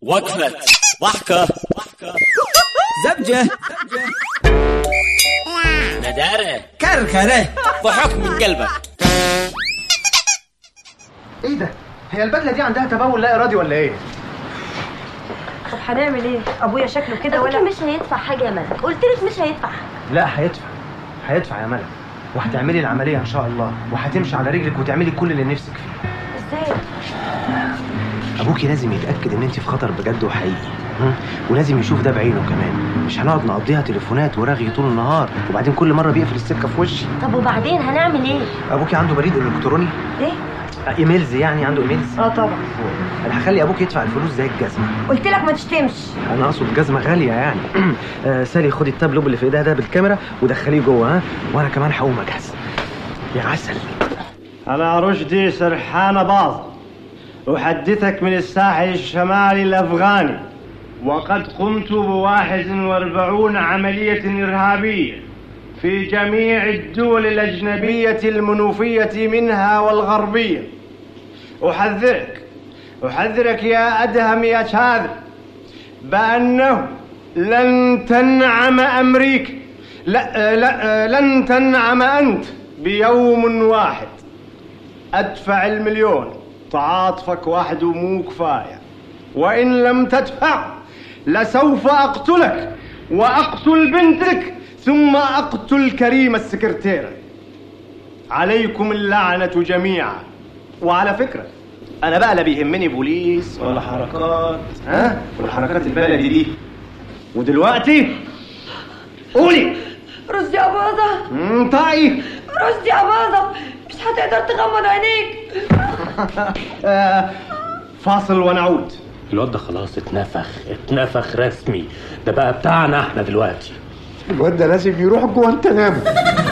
وقفة ضحكة زبجة ندارة كركرة ضحك من قلبك ايه ده؟ هي البدله دي عندها تبول لا ارادي ولا ايه؟ طب هنعمل ايه؟ ابويا شكله كده ابوكي ولا مش هيدفع حاجه يا ملك قلت لك مش هيدفع لا هيدفع هيدفع يا ملك وهتعملي العمليه ان شاء الله وهتمشي على رجلك وتعملي كل اللي نفسك فيه ازاي ابوكي لازم يتاكد ان انت في خطر بجد وحقيقي م? ولازم يشوف ده بعينه كمان مش هنقعد نقضيها تليفونات ورغي طول النهار وبعدين كل مره بيقفل السكه في وشي طب وبعدين هنعمل ايه ابوكي عنده بريد الكتروني ايه؟ آه، ايميلز يعني عنده ايميلز اه طبعا انا هخلي ابوك يدفع الفلوس زي الجزمه قلت لك ما تشتمش انا اقصد جزمه غاليه يعني آه، سالي خدي التابلوب اللي في ايديها ده بالكاميرا ودخليه جوه ها وانا كمان هقوم اجهز يا عسل أنا رشدي سرحان باظ أحدثك من الساحل الشمالي الأفغاني وقد قمت بواحد واربعون عملية إرهابية في جميع الدول الأجنبية المنوفية منها والغربية أحذرك أحذرك يا أدهم يا شاذ بأنه لن تنعم أمريكا لا, لا لن تنعم أنت بيوم واحد أدفع المليون تعاطفك وحده مو كفاية وإن لم تدفع لسوف أقتلك وأقتل بنتك ثم أقتل كريم السكرتيرة عليكم اللعنة جميعا وعلى فكرة أنا بقى لا بيهمني بوليس ولا حركات ها والحركات البلدي دي ودلوقتي قولي رشدي يا باظة انطقي رشدي يا باظة مش هتقدر تغمض عينيك آه، فاصل ونعود الواد ده خلاص اتنفخ اتنفخ رسمي ده بقى بتاعنا احنا دلوقتي الواد ده لازم يروح جوانتنامو